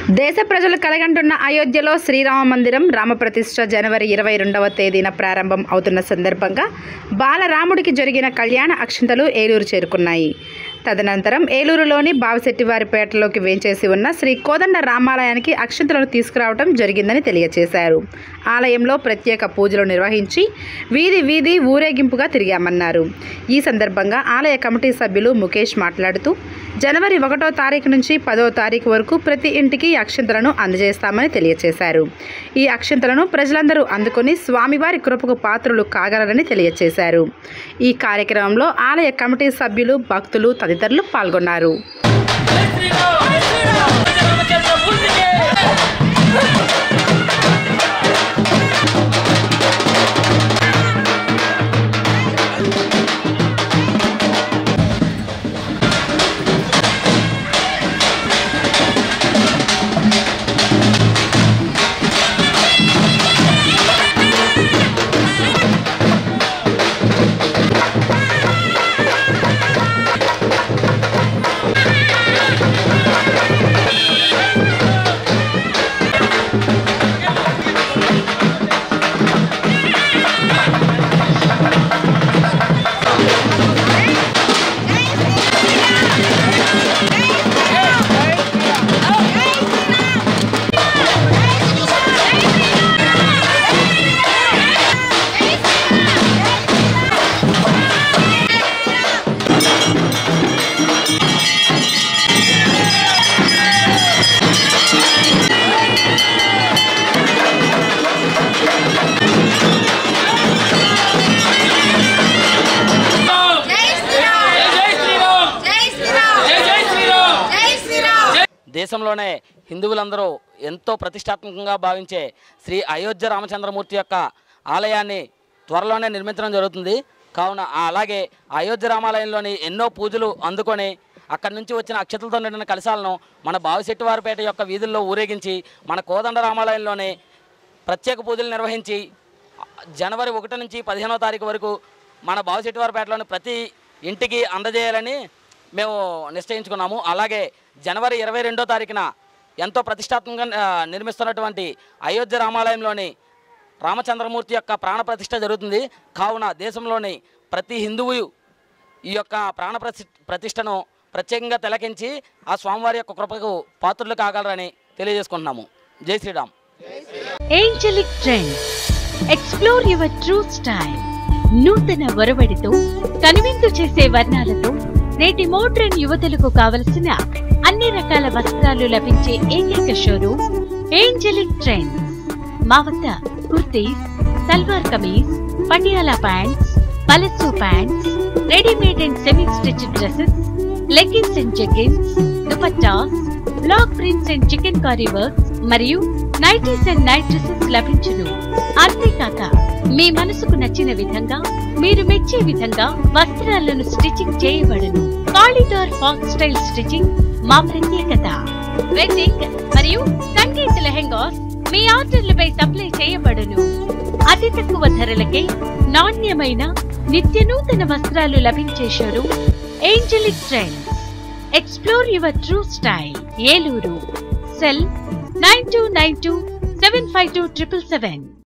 దేశ ప్రజలు కలగంటున్న అయోధ్యలో శ్రీరామ మందిరం రామప్రతిష్ఠ జనవరి ఇరవై రెండవ తేదీన ప్రారంభం అవుతున్న సందర్భంగా బాలరాముడికి జరిగిన కళ్యాణ అక్షంతలు ఏలూరు చేరుకున్నాయి తదనంతరం ఏలూరులోని బావిశెట్టివారిపేటలోకి వేంచేసి ఉన్న శ్రీ కోదండ రామాలయానికి అక్షంతలను తీసుకురావడం జరిగిందని తెలియజేశారు ఆలయంలో ప్రత్యేక పూజలు నిర్వహించి వీధి వీధి ఊరేగింపుగా తిరిగామన్నారు ఈ సందర్భంగా ఆలయ కమిటీ సభ్యులు ముఖేష్ మాట్లాడుతూ జనవరి ఒకటో తారీఖు నుంచి పదో తారీఖు వరకు ప్రతి ఇంటికి ఈ అక్షంతలను అందజేస్తామని తెలియజేశారు ఈ అక్షంతలను ప్రజలందరూ అందుకొని స్వామివారి కృపకు పాత్రులు కాగలరని తెలియజేశారు ఈ కార్యక్రమంలో ఆలయ కమిటీ సభ్యులు భక్తులు తదితరులు పాల్గొన్నారు జై శ్రీరామ్ జై శ్రీరామ్ జై శ్రీరామ్ జై జై శ్రీరామ్ జై శ్రీరామ్ దేశంలోనే హిందువులందరూ ఎంతో ప్రతిష్టాత్మకంగా భావించే శ్రీ అయోధ్య రామచంద్రమూర్తి యొక్క ఆలయాన్ని త్వరలోనే నిర్మించడం జరుగుతుంది కావున ఆ అలాగే అయోధ్య రామాలయంలోని ఎన్నో పూజలు అందుకొని అక్కడి నుంచి వచ్చిన అక్షతలతో నిండిన కలశాలను మన బావిశెట్టివారిపేట యొక్క వీధుల్లో ఊరేగించి మన కోదండ రామాలయంలోనే ప్రత్యేక పూజలు నిర్వహించి జనవరి ఒకటి నుంచి పదిహేనో తారీఖు వరకు మన బావిశెట్టివారిపేటలోని ప్రతి ఇంటికి అందజేయాలని మేము నిశ్చయించుకున్నాము అలాగే జనవరి ఇరవై రెండో తారీఖున ఎంతో ప్రతిష్టాత్మకంగా ఆ, నిర్మిస్తున్నటువంటి అయోధ్య రామాలయంలోని రామచంద్రమూర్తి యొక్క ప్రాణ ప్రతిష్ఠ జరుగుతుంది కావున దేశంలోని ప్రతి హిందువు ఈ యొక్క ప్రాణ ప్రతి- ప్రతిష్టను ప్రత్యేకంగా తిలకించి ఆ స్వామివారి యొక్క కృపకు పాత్రులు కాగలరని తెలియజేసుకుంటున్నాము Jai Sriram angelic trends explore your true style నూతన ఒరవడితో కనువిందు చేసే వర్ణాలతో నేటి మోడ్రన్ యువతులకు కావలసిన అన్ని రకాల వస్త్రాలు లభించే ఏకైక షోరూమ్ ఏంజలిక్ ట్రెండ్స్ మా వద్ద kurtis salwar kameez Patiala pants palazzo pants readymade and semi stitch dresses leggings and jeggings dupattas block prints and chikankari works మరియు నైటీస్ అండ్ నైట్ డ్రెస్సెస్ లభించును అంతేకాక మీ మనసుకు నచ్చిన విధంగా మీరు మెచ్చే విధంగా వస్త్రాలను స్టిచ్చింగ్ చేయబడును కాళీడార్ ఫాక్ స్టైల్ స్టిచ్చింగ్ మా ప్రత్యేకత వెడ్డింగ్ మరియు సంగీత్ లెహెంగాస్ మీ ఆర్డర్లపై సప్లై చేయబడును అతి తక్కువ ధరలకే నాణ్యమైన నిత్య నూతన వస్త్రాలు లభించే showroom angelic trends explore your true style Eluru cell nine two nine two seven five two triple seven